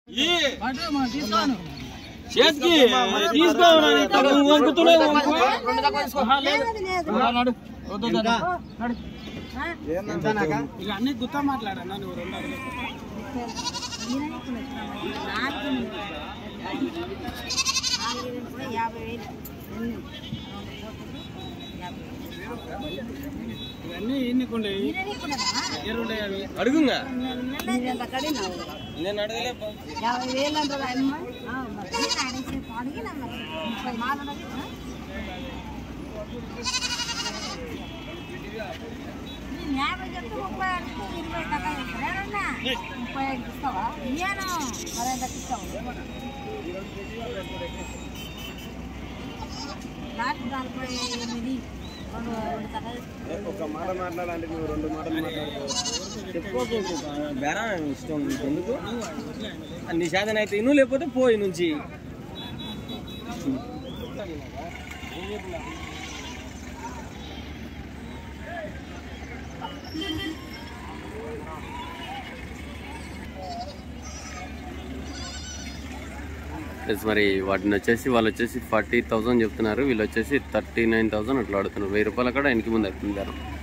చేతికి తీసుకోవాలి వంకుతున్నాయి ఇక అన్ని గుత్త మాట్లాడన్నా నువ్వు రెండు అడుగులు. ఇవన్నీ ఎన్నికుండే ఎరుండే అవి అడుగుంగా నేను అడగలే యాభై వేలు అంటారు అమ్మ అడిగినా మరి ముప్పై మాల యాభై చెప్తే ముప్పై అడుగు ఇరవై దాకా ఇస్తారా ముప్పై ఐదు ఇస్తావా ఇయ్యాను మరి ఎంతకు ఇస్తావు లాస్ట్ నలభై ఎనిమిది రెండు రెండు తగ్గ ఒక మాట మాట్లాడాలంటే నువ్వు రెండు మాటలు మాట్లాడుతావు చెప్పుకోకు బేరం ఇష్టం నీకు ఎందుకు నీ శాతం అయితే నువ్వు లేకపోతే పోయి నుంచి ప్లస్ మరి వాటిని వచ్చేసి వాళ్ళు వచ్చేసి ఫార్టీ థౌసండ్ చెప్తున్నారు వీళ్ళు వచ్చేసి థర్టీ నైన్ థౌసండ్ అట్లా ఆడుతున్నారు వెయ్యి రూపాయల కూడా వెనక్కి ముందు అవుతుంది ధర